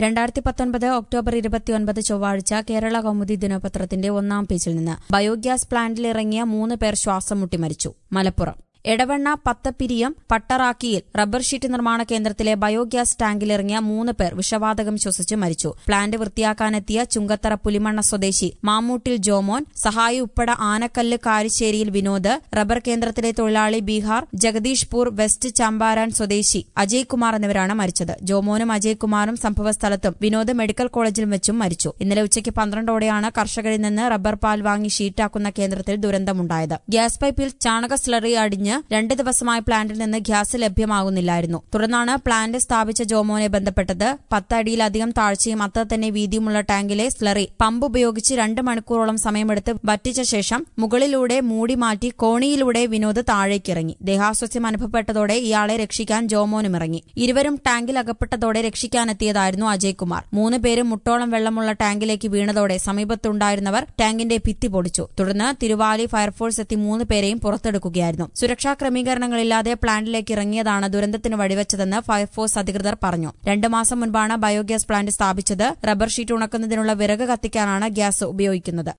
രണ്ടായിരത്തി പത്തൊൻപത് ഒക്ടോബർ ഇരുപത്തിയൊൻപത് ചൊവ്വാഴ്ച കേരള കൗമുദി ദിനപത്രത്തിന്റെ ഒന്നാം പേജിൽ നിന്ന് ബയോഗ്യാസ് പ്ലാന്റിലിറങ്ങിയ മൂന്ന് പേർ ശ്വാസം മുട്ടി മരിച്ചു മലപ്പുറം എടവണ്ണ പത്തപ്പിരിയം പട്ടറാക്കിയിൽ റബ്ബർ ഷീറ്റ് നിർമ്മാണ കേന്ദ്രത്തിലെ ബയോഗ്യാസ് ടാങ്കിലിറങ്ങിയ മൂന്ന് പേർ വിഷവാതകം ശ്വസിച്ച് മരിച്ചു പ്ലാന്റ് വൃത്തിയാക്കാനെത്തിയ ചുങ്കത്തറ പുലിമണ്ണ സ്വദേശി മാമ്മൂട്ടിൽ ജോമോൻ സഹായി ഉപ്പട ആനക്കല്ല് കാരിശ്ശേരിയിൽ വിനോദ് റബ്ബർ കേന്ദ്രത്തിലെ തൊഴിലാളി ബീഹാർ ജഗദീഷ്പൂർ വെസ്റ്റ് ചമ്പാരാൻ സ്വദേശി അജയ് കുമാർ എന്നിവരാണ് മരിച്ചത് ജോമോനും അജയ് കുമാറും സംഭവസ്ഥലത്തും വിനോദ് മെഡിക്കൽ കോളേജിലും വെച്ചും മരിച്ചു ഇന്നലെ ഉച്ചയ്ക്ക് പന്ത്രണ്ടോടെയാണ് കർഷകരിൽ നിന്ന് റബ്ബർ പാൽ വാങ്ങി ഷീറ്റാക്കുന്ന കേന്ദ്രത്തിൽ ദുരന്തമുണ്ടായത് ഗ്യാസ് പൈപ്പിൽ ചാണക സ്ലറി അടിഞ്ഞ് രണ്ട് ദിവസമായി പ്ലാന്റിൽ നിന്ന് ഗ്യാസ് ലഭ്യമാകുന്നില്ലായിരുന്നു തുടർന്നാണ് പ്ലാന്റ് സ്ഥാപിച്ച ജോമോനെ ബന്ധപ്പെട്ടത് പത്തടിയിലധികം താഴ്ചയും അത്ര തന്നെ വീതിയുമുള്ള ടാങ്കിലെ സ്ലറി പമ്പ് ഉപയോഗിച്ച് രണ്ട് മണിക്കൂറോളം സമയമെടുത്ത് വറ്റിച്ച ശേഷം മുകളിലൂടെ മൂടി മാറ്റി കോണിയിലൂടെ വിനോദ് താഴേക്കിറങ്ങി ദേഹാസ്വസ്ഥ്യം അനുഭവപ്പെട്ടതോടെ ഇയാളെ രക്ഷിക്കാൻ ജോമോനും ഇറങ്ങി ഇരുവരും ടാങ്കിൽ അകപ്പെട്ടതോടെ രക്ഷിക്കാനെത്തിയതായിരുന്നു അജയ് കുമാർ മൂന്ന് പേരും മുട്ടോളം വെള്ളമുള്ള ടാങ്കിലേക്ക് വീണതോടെ സമീപത്തുണ്ടായിരുന്നവർ ടാങ്കിന്റെ ഭിത്തി പൊടിച്ചു തുടർന്ന് തിരുവാലി ഫയർഫോഴ്സ് എത്തി മൂന്ന് പേരെയും പുറത്തെടുക്കുകയായിരുന്നു സുരക്ഷാ ക്രമീകരണങ്ങളില്ലാതെ പ്ലാന്റിലേക്ക് ഇറങ്ങിയതാണ് ദുരന്തത്തിന് വഴിവെച്ചതെന്ന് ഫയർഫോഴ്സ് അധികൃതർ പറഞ്ഞു രണ്ടു മാസം മുൻപാണ് ബയോഗ്യാസ് പ്ലാന്റ് സ്ഥാപിച്ചത് റബ്ബർ ഷീറ്റ് ഉണക്കുന്നതിനുള്ള വിറക് കത്തിക്കാനാണ് ഗ്യാസ് ഉപയോഗിക്കുന്നത്